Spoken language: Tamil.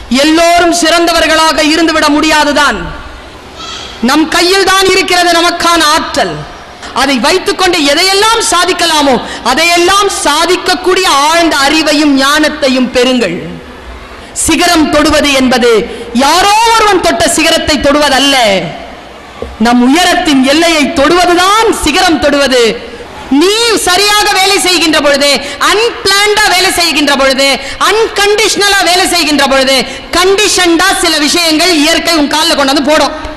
எல்லோரும் சிறந்தவர்களாக இருந்துவிட முடியாதுதான் நம் கையில் தான் இருக்கிறது நமக்கான ஆற்றல் அதை வைத்துக்கொண்டு எதையெல்லாம் சாதிக்கலாமோ அதையெல்லாம் சாதிக்கக்கூடிய ஆழ்ந்த அறிவையும் ஞானத்தையும் பெறுங்கள் சிகரம் தொடுவது என்பது யாரோ ஒருவன் தொட்ட சிகரத்தை தொடுவதல்ல நம் உயரத்தின் எல்லையை தொடுவதுதான் சிகரம் தொடுவது நீ சரியாக வேலை செய்கின்ற பொழுது அன்பிளான்டா வேலை செய்கின்ற பொழுது அன்கண்டிஷனலா வேலை செய்கின்ற பொழுது கண்டிஷன்டா சில விஷயங்கள் இயற்கை உன் காலில் கொண்டு வந்து போடும்